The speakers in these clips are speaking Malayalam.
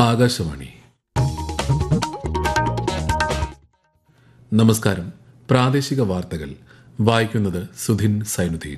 ആകാശവാണി നമസ്കാരം പ്രാദേശിക വാർത്തകൾ വായിക്കുന്നത് സുധിൻ സൈനുദ്ദീൻ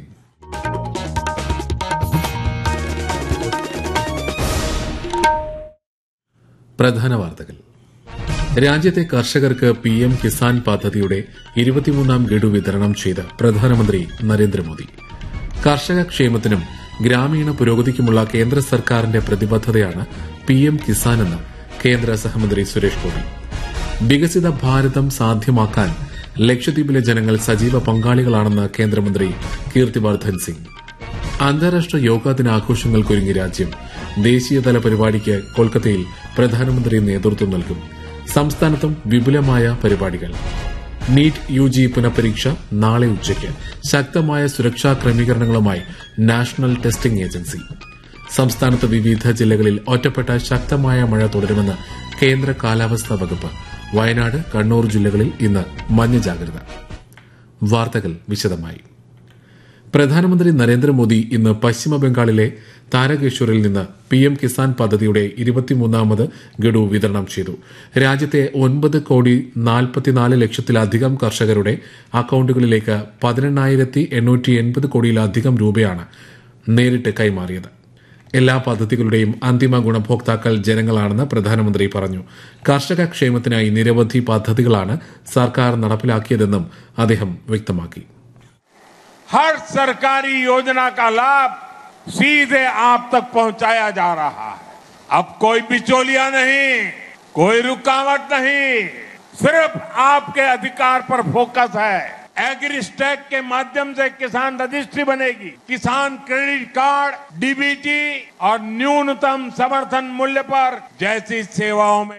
പ്രധാന വാർത്തകൾ രാജ്യത്തെ കർഷകർക്ക് പി എം കിസാൻ പദ്ധതിയുടെ ഇരുപത്തിമൂന്നാം ഗഡു വിതരണം ചെയ്ത് പ്രധാനമന്ത്രി നരേന്ദ്രമോദി കർഷക ക്ഷേമത്തിനും ഗ്രാമീണ പുരോഗതിക്കുമുള്ള കേന്ദ്ര സർക്കാരിന്റെ പ്രതിബദ്ധതയാണ് പി എം കിസാൻ എന്ന് കേന്ദ്ര സഹമന്ത്രി സുരേഷ് ഗോപി വികസിത ഭാരതം സാധ്യമാക്കാൻ ലക്ഷദ്വീപിലെ ജനങ്ങൾ സജീവ പങ്കാളികളാണെന്ന് കേന്ദ്രമന്ത്രി കീർത്തിവർദ്ധൻ സിംഗ് അന്താരാഷ്ട്ര യോഗാ ദിനാഘോഷങ്ങൾക്കൊരുങ്ങി രാജ്യം ദേശീയതല പരിപാടിക്ക് കൊൽക്കത്തയിൽ പ്രധാനമന്ത്രി നേതൃത്വം നൽകും സംസ്ഥാനത്തും വിപുലമായ പരിപാടികൾ നീറ്റ് യു ജി പുനഃപരീക്ഷ നാളെ ഉച്ചയ്ക്ക് ശക്തമായ സുരക്ഷാ ക്രമീകരണങ്ങളുമായി നാഷണൽ ടെസ്റ്റിംഗ് ഏജൻസി സംസ്ഥാനത്ത് വിവിധ ജില്ലകളിൽ ഒറ്റപ്പെട്ട ശക്തമായ മഴ തുടരുമെന്ന് കേന്ദ്ര കാലാവസ്ഥാ വകുപ്പ് വയനാട് കണ്ണൂർ ജില്ലകളിൽ ഇന്ന് മഞ്ഞ ജാഗ്രത വാർത്തകൾ വിശദമായി പ്രധാനമന്ത്രി നരേന്ദ്രമോദി ഇന്ന് പശ്ചിമ ബംഗാളിലെ താരകേശ്വറിൽ നിന്ന് പി എം കിസാൻ പദ്ധതിയുടെ ഇരുപത്തിമൂന്നാമത് ഗഡു വിതരണം ചെയ്തു രാജ്യത്തെ ഒൻപത് കോടി നാൽപ്പത്തിനാല് ലക്ഷത്തിലധികം കർഷകരുടെ അക്കൌണ്ടുകളിലേക്ക് പതിനെണ്ണായിരത്തി എണ്ണൂറ്റി എൺപത് കോടിയിലധികം രൂപയാണ് നേരിട്ട് കൈമാറിയത് എല്ലാ പദ്ധതികളുടെയും അന്തിമ ഗുണഭോക്താക്കൾ ജനങ്ങളാണെന്ന് പ്രധാനമന്ത്രി പറഞ്ഞു കർഷക ക്ഷേമത്തിനായി നിരവധി പദ്ധതികളാണ് സർക്കാർ നടപ്പിലാക്കിയതെന്നും അദ്ദേഹം വ്യക്തമാക്കി हर सरकारी योजना का लाभ सीधे आप तक पहुंचाया जा रहा है अब कोई बिचौलिया नहीं कोई रुकावट नहीं सिर्फ आपके अधिकार पर फोकस है एग्रीस्टैक के माध्यम से किसान रजिस्ट्री बनेगी किसान क्रेडिट कार्ड डीबीटी और न्यूनतम समर्थन मूल्य पर जैसी सेवाओं में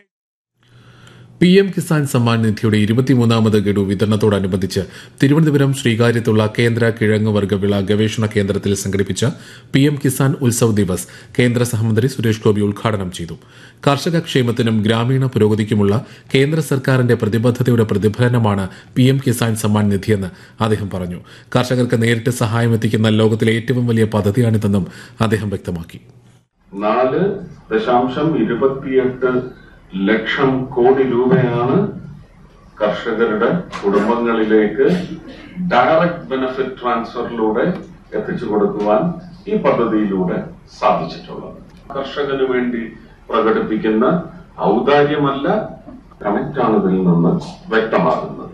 പി എം കിസാൻ സമ്മാൻ നിധിയുടെ ഇരുപത്തിമൂന്നാമത് ഗഡു വിതരണത്തോടനുബന്ധിച്ച് തിരുവനന്തപുരം ശ്രീകാര്യത്തുള്ള കേന്ദ്ര കിഴങ്ങ് വർഗ്ഗവിള ഗവേഷണ കേന്ദ്രത്തിൽ സംഘടിപ്പിച്ച പി എം കിസാൻ ഉത്സവ് ദിവസ് കേന്ദ്ര സഹമന്ത്രി സുരേഷ് ഗോപി ഉദ്ഘാടനം ചെയ്തു കർഷക ക്ഷേമത്തിനും ഗ്രാമീണ പുരോഗതിക്കുമുള്ള കേന്ദ്ര സർക്കാരിന്റെ പ്രതിബദ്ധതയുടെ പ്രതിഫലനമാണ് പി എം കിസാൻ സമ്മാൻ നിധിയെന്ന് അദ്ദേഹം പറഞ്ഞു കർഷകർക്ക് നേരിട്ട് സഹായം എത്തിക്കുന്ന ലോകത്തിലെ ഏറ്റവും വലിയ പദ്ധതിയാണിതെന്നും അദ്ദേഹം വ്യക്തമാക്കി നാല് ദശാംശം ഇരുപത്തിയെട്ട് ലക്ഷം കോടി രൂപയാണ് കർഷകരുടെ കുടുംബങ്ങളിലേക്ക് ഡയറക്റ്റ് ബെനിഫിറ്റ് ട്രാൻസ്ഫറിലൂടെ എത്തിച്ചു കൊടുക്കുവാൻ ഈ പദ്ധതിയിലൂടെ സാധിച്ചിട്ടുള്ളത് കർഷകന് വേണ്ടി പ്രകടിപ്പിക്കുന്ന ഔദാര്യമല്ല കണക്റ്റാണ് ഇതിൽ നിന്ന് വ്യക്തമാകുന്നത്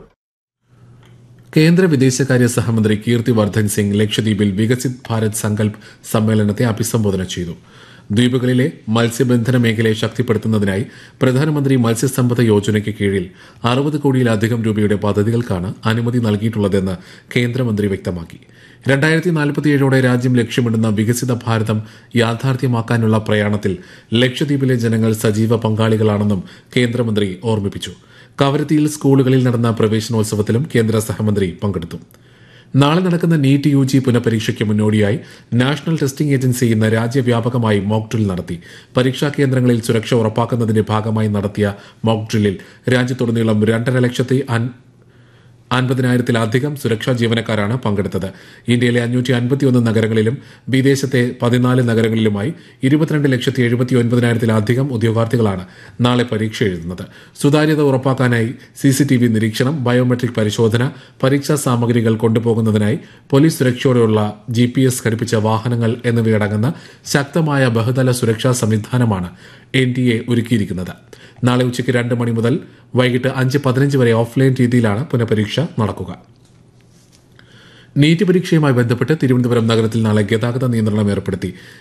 കേന്ദ്ര വിദേശകാര്യ സഹമന്ത്രി കീർത്തി വർദ്ധൻ സിംഗ് ലക്ഷദ്വീപിൽ വികസിത് ഭാരത് സങ്കൽപ് സമ്മേളനത്തെ അഭിസംബോധന ചെയ്തു ദ്വീപുകളിലെ മത്സ്യബന്ധന മേഖലയെ ശക്തിപ്പെടുത്തുന്നതിനായി പ്രധാനമന്ത്രി മത്സ്യസമ്പദ യോജനയ്ക്ക് കീഴിൽ അറുപത് കോടിയിലധികം രൂപയുടെ പദ്ധതികൾക്കാണ് അനുമതി നൽകിയിട്ടുള്ളതെന്ന് കേന്ദ്രമന്ത്രി വ്യക്തമാക്കി രണ്ടായിരത്തി നാൽപ്പത്തിയേഴോടെ രാജ്യം ലക്ഷ്യമിടുന്ന വികസിത ഭാരതം യാഥാർത്ഥ്യമാക്കാനുള്ള പ്രയാണത്തിൽ ലക്ഷദ്വീപിലെ ജനങ്ങൾ സജീവ പങ്കാളികളാണെന്നും കേന്ദ്രമന്ത്രി ഓർമ്മിപ്പിച്ചു കവരത്തിയിൽ സ്കൂളുകളിൽ നടന്ന പ്രവേശനോത്സവത്തിലും കേന്ദ്ര സഹമന്ത്രി പങ്കെടുത്തു നാളെ നടക്കുന്ന നീറ്റ് യു ജി പുനഃപരീക്ഷയ്ക്ക് മുന്നോടിയായി നാഷണൽ ടെസ്റ്റിംഗ് ഏജൻസി ഇന്ന് രാജ്യവ്യാപകമായി മോക്ക് ഡ്രിൽ നടത്തി പരീക്ഷാ കേന്ദ്രങ്ങളിൽ സുരക്ഷ ഉറപ്പാക്കുന്നതിന്റെ ഭാഗമായി നടത്തിയ മോക്ക് ഡ്രില്ലിൽ രാജ്യത്തുടനീളം രണ്ടര ലക്ഷത്തി അൻപതിനായിരത്തിലധികം സുരക്ഷാ ജീവനക്കാരാണ് പങ്കെടുത്തത് ഇന്ത്യയിലെ അഞ്ഞൂറ്റി അൻപത്തിയൊന്ന് നഗരങ്ങളിലും വിദേശത്തെ പതിനാല് നഗരങ്ങളിലുമായി ഇരുപത്തിരണ്ട് ലക്ഷത്തി എഴുപത്തി ഒൻപതിനായിരത്തിലധികം ഉദ്യോഗാർത്ഥികളാണ് നാളെ പരീക്ഷ എഴുതുന്നത് സുതാര്യത ഉറപ്പാക്കാനായി സിസിടിവി നിരീക്ഷണം ബയോമെട്രിക് പരിശോധന പരീക്ഷാ സാമഗ്രികൾ കൊണ്ടുപോകുന്നതിനായി പോലീസ് സുരക്ഷയോടെയുള്ള ജി പി എസ് ഘടിപ്പിച്ച വാഹനങ്ങൾ എന്നിവയടങ്ങുന്ന ശക്തമായ ബഹുതല സുരക്ഷാ സംവിധാനമാണ് എൻ ഡി എ ഒരുക്കിയിരിക്കുന്നത് നാളെ ഉച്ചയ്ക്ക് രണ്ട് മണി മുതൽ വൈകിട്ട് അഞ്ച് പതിനഞ്ച് വരെ ഓഫ്ലൈൻ രീതിയിലാണ് പുനഃപരീക്ഷ നടക്കുക നീറ്റ് പരീക്ഷയുമായി ബന്ധപ്പെട്ട് തിരുവനന്തപുരം നഗരത്തിൽ നാളെ ഗതാഗത നിയന്ത്രണം ഏർപ്പെടുത്തി